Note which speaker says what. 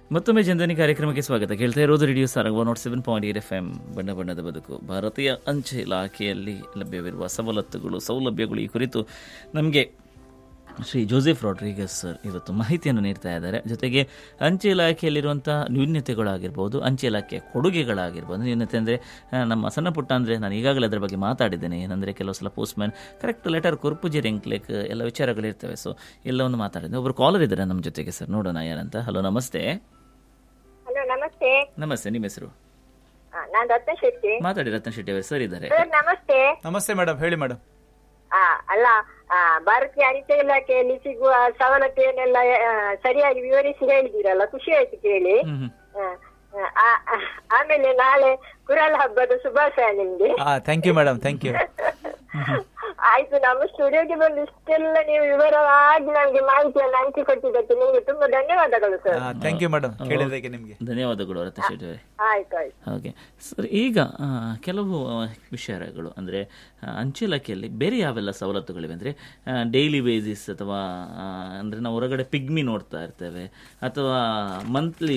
Speaker 1: ಮತ್ತೊಮ್ಮೆ ಜನಧನಿ ಕಾರ್ಯಕ್ರಮಕ್ಕೆ ಸ್ವಾಗತ ಕೇಳ್ತಾ ಇರೋದು radio Sarang one nought seven point eight F M ಬಣ್ಣ ಬಣ್ಣದ ಬದುಕು ಭಾರತೀಯ ಅಂಚೆ ಇಲಾಖೆಯಲ್ಲಿ ಲಭ್ಯವಿರುವ ಸವಲತ್ತುಗಳು ಸೌಲಭ್ಯಗಳು ಈ ಕುರಿತು ನಮಗೆ ಶ್ರೀ ಜೋಸೆಫ್ ರಾಡ್ರಿಗಸ್ ಸರ್ ಇವತ್ತು ಮಾಹಿತಿಯನ್ನು ನೀಡ್ತಾ ಇದ್ದಾರೆ ಜೊತೆಗೆ ಅಂಚೆ ಇಲಾಖೆಯಲ್ಲಿರುವಂಥ ನ್ಯೂನ್ಯತೆಗಳಾಗಿರ್ಬೋದು ಅಂಚೆ ಇಲಾಖೆಯ ಕೊಡುಗೆಗಳಾಗಿರ್ಬೋದು ನ್ಯೂನ್ಯತೆ ಅಂದರೆ ನಮ್ಮ ಸಣ್ಣ ಪುಟ್ಟ ಅಂದರೆ ನಾನು ಈಗಾಗಲೇ ಅದರ ಬಗ್ಗೆ ಮಾತಾಡಿದ್ದೇನೆ ಏನಂದರೆ ಕೆಲವು ಸಲ ಪೋಸ್ಟ್ಮ್ಯಾನ್ ಕರೆಕ್ಟ್ ಲೆಟರ್ ಕೊರ್ಪುಜಿ ರೆಂಕ್ಲೆಕ್ ಎಲ್ಲ ವಿಚಾರಗಳಿರ್ತವೆ ಸೊ ಎಲ್ಲವನ್ನು ಮಾತಾಡಿದ್ದೆ ಒಬ್ಬರು ಕಾಲರ್ ಇದ್ದಾರೆ ನಮ್ಮ ಜೊತೆಗೆ ಸರ್ ನೋಡೋಣ ಯಾರಂತ ಹಲೋ ನಮಸ್ತೆ
Speaker 2: ಹಲೋ ನಮಸ್ತೆ
Speaker 1: ನಮಸ್ತೆ ನಿಮ್ಮ ಹೆಸರು
Speaker 2: ಆ, ನಾನ್ ರತ್ನ ಶೆಟ್ಟಿ
Speaker 1: ಮಾತಾಡಿ ರತ್ನ ಶೆಟ್ಟಿ ಅವರು ಸರ್ ಇದ್ದಾರೆ
Speaker 2: ಸರ್ ನಮಸ್ತೆ
Speaker 3: ನಮಸ್ತೆ ಮೇಡಮ್ ಹೇಳಿ ಮೇಡಮ್
Speaker 2: ಆ, ಅಲ್ಲ ಆ, ಭಾರತೀಯ ಅಂಚೆ ಇಲಾಖೆಯಲ್ಲಿ ಸಿಗುವ ಸವಲತ್ತೇನೆಲ್ಲ ಆ, ಸರಿಯಾಗಿ ವಿವರಿಸಿ ಹೇಳಿದಿರಲ್ಲ ಖುಷಿ ಆಯ್ತು ಕೇಳಿ
Speaker 1: ಹ್ಮ್ ಹ್ಮ್.
Speaker 2: ಆ, ಆ, ಆ, ಆಮೇಲೆ ನಾಳೆ ಕುರಲ್ ಹಬ್ಬದ ಶುಭಾಶಯ ನಿಮ್ಗೆ
Speaker 3: ಹಾ thank you madam thank you
Speaker 2: ಆಯ್ತು ನಮ್ಮ ಸ್ಟುಡಿಯೋಗೆ ಬಂದು ಇಷ್ಟೆಲ್ಲ ನೀವು ವಿವರವಾಗಿ ನಮ್ಗೆ ಮಾಹಿತಿಯನ್ನು ಹಂಚಿಕೊಟ್ಟಿದ್ದಕ್ಕೆ ನಿಮ್ಗೆ ತುಂಬಾ ಧನ್ಯವಾದಗಳು ಸರ್
Speaker 3: ಥ್ಯಾಂಕ್ ಯು ಮೇಡಮ್ ಕೇಳಿದ್ದಕ್ಕೆ ನಿಮ್ಗೆ
Speaker 1: ಧನ್ಯವಾದಗಳು ರತ್ನ ಶೆಟ್ಟಿ ಅವರೇ
Speaker 2: ಆಯ್ತು ಆಯ್ತು
Speaker 1: ಹಾಗೆ ಸರ್ ಈಗ ಆ, ಕೆಲವು ಆ, ವಿಚಾರಗಳು ಅಂದರೆ ಅಂಚೆ ಇಲಾಖೆಯಲ್ಲಿ ಬೇರೆ ಯಾವೆಲ್ಲ ಸವಲತ್ತುಗಳಿವೆ ಅಂದರೆ ಡೈಲಿ ಬೇಸಿಸ್ ಅಥವಾ ಅಂದರೆ ನಾವು ಹೊರಗಡೆ ಪಿಗ್ಮಿ ನೋಡ್ತಾ ಇರ್ತೇವೆ ಅಥವಾ ಮಂತ್ಲಿ